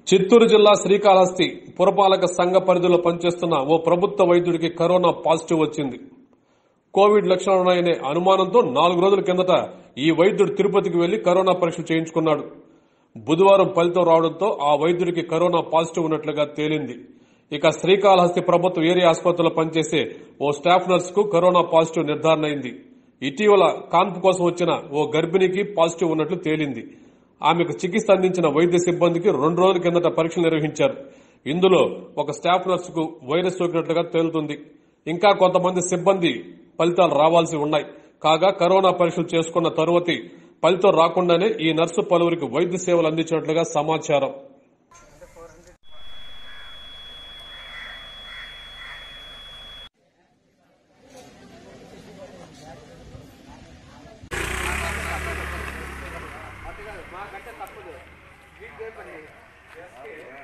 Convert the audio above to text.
చిత్తూరు జిల్లా శ్రీకాళహస్తి పురపాలక సంఘ పరిధిలో పనిచేస్తున్న ఓ ప్రభుత్వ వైద్యుడికి కరోనా పాజిటివ్ వచ్చింది కోవిడ్ లక్షణాలున్నాయనే అనుమానంతో నాలుగు రోజుల కిందట ఈ వైద్యుడు తిరుపతికి వెళ్లి కరోనా పరీక్ష చేయించుకున్నాడు బుధవారం ఫలితం రావడంతో ఆ వైద్యుడికి కరోనా పాజిటివ్ ఉన్నట్లుగా తేలింది ఇక శ్రీకాళహస్తి ప్రభుత్వ ఏరియా ఆసుపత్రిలో పనిచేసే ఓ స్టాఫ్ నర్స్ కు కరోనా పాజిటివ్ నిర్ధారణ అయింది ఇటీవల కాన్పు కోసం వచ్చిన ఓ గర్భిణికి పాజిటివ్ ఉన్నట్లు తేలింది ఆమెకు చికిత్స అందించిన వైద్య సిబ్బందికి రెండు రోజుల కిందట పరీక్షలు నిర్వహించారు ఇందులో ఒక స్టాఫ్ నర్సుకు వైరస్ సోకినట్లుగా తేలుతుంది ఇంకా కొంతమంది సిబ్బంది ఫలితాలు రావాల్సి ఉన్నాయి కాగా కరోనా పరీక్షలు చేసుకున్న తరువాతి ఫలితం రాకుండానే ఈ నర్సు పలువురికి వైద్య సేవలు అందించినట్లుగా సమాచారం మాకంటే తప్పదు వీటికే పని